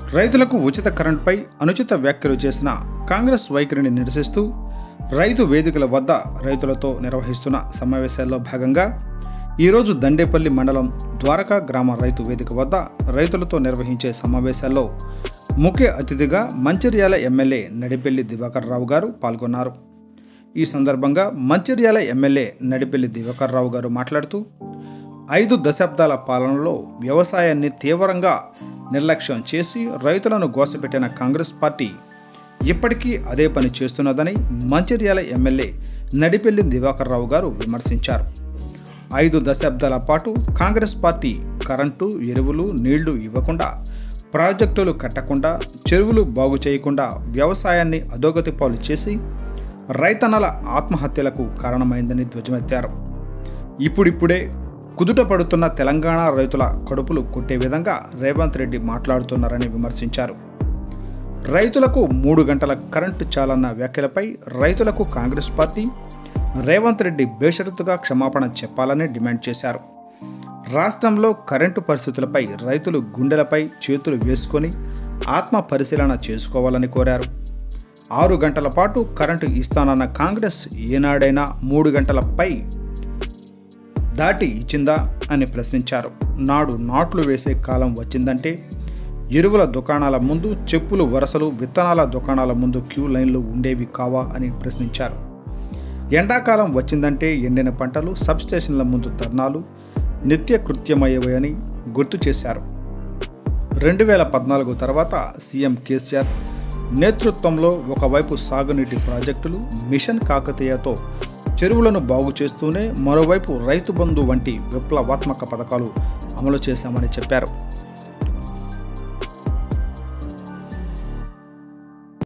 రైతులకు ఉచిత కరెంట్పై అనుచిత వ్యాఖ్యలు చేసిన కాంగ్రెస్ వైఖరిని నిరసిస్తూ రైతు వేదికల వద్ద రైతులతో నిర్వహిస్తున్న సమావేశాల్లో భాగంగా ఈరోజు దండేపల్లి మండలం ద్వారకా గ్రామ రైతు వేదిక వద్ద రైతులతో నిర్వహించే సమావేశాల్లో ముఖ్య అతిథిగా మంచిర్యాల ఎమ్మెల్యే నడిపెల్లి దివాకర్ రావు గారు పాల్గొన్నారు ఈ సందర్భంగా మంచిర్యాల ఎమ్మెల్యే నడిపెల్లి దివాకర్ రావు గారు మాట్లాడుతూ ఐదు దశాబ్దాల పాలనలో వ్యవసాయాన్ని తీవ్రంగా నిర్లక్ష్యం చేసి రైతులను గోసపెట్టిన కాంగ్రెస్ పార్టీ ఇప్పటికీ అదే పని చేస్తున్నదని మంచిర్యాల ఎమ్మెల్యే నడిపెల్లి దివాకర్ రావు గారు విమర్శించారు ఐదు దశాబ్దాల పాటు కాంగ్రెస్ పార్టీ కరెంటు ఎరువులు నీళ్లు ఇవ్వకుండా ప్రాజెక్టులు కట్టకుండా చెరువులు బాగు చేయకుండా వ్యవసాయాన్ని అధోగతి పాలు చేసి రైతన్నల ఆత్మహత్యలకు కారణమైందని ధ్వజమెత్తారు ఇప్పుడిప్పుడే కుదుట పడుతున్న తెలంగాణ రైతుల కడుపులు కొట్టే విధంగా రేవంత్ రెడ్డి మాట్లాడుతున్నారని విమర్శించారు రైతులకు మూడు గంటల కరెంటు చాలన్న వ్యాఖ్యలపై రైతులకు కాంగ్రెస్ పార్టీ రేవంత్ రెడ్డి బేషరతుగా క్షమాపణ చెప్పాలని డిమాండ్ చేశారు రాష్ట్రంలో కరెంటు పరిస్థితులపై రైతులు గుండెలపై చేతులు వేసుకొని ఆత్మ పరిశీలన చేసుకోవాలని కోరారు ఆరు గంటల పాటు కరెంటు ఇస్తానన్న కాంగ్రెస్ ఏనాడైనా మూడు గంటలపై దాటి ఇచ్చిందా అని ప్రశ్నించారు నాడు నాట్లు వేసే కాలం వచ్చిందంటే ఎరువుల దుకాణాల ముందు చెప్పులు వరసలు విత్తనాల దుకాణాల ముందు క్యూ లైన్లు ఉండేవి కావా అని ప్రశ్నించారు ఎండాకాలం వచ్చిందంటే ఎండిన పంటలు సబ్స్టేషన్ల ముందు ధర్నాలు నిత్య కృత్యమయ్యేవని గుర్తు చేశారు రెండు వేల పద్నాలుగు తర్వాత సీఎం కేసీఆర్ నేతృత్వంలో ఒకవైపు సాగునీటి ప్రాజెక్టులు మిషన్ కాకతీయతో చెరువులను బాగు చేస్తూనే మరోవైపు రైతు బంధు వంటి విప్లవాత్మక పథకాలు అమలు చేశామని చెప్పారు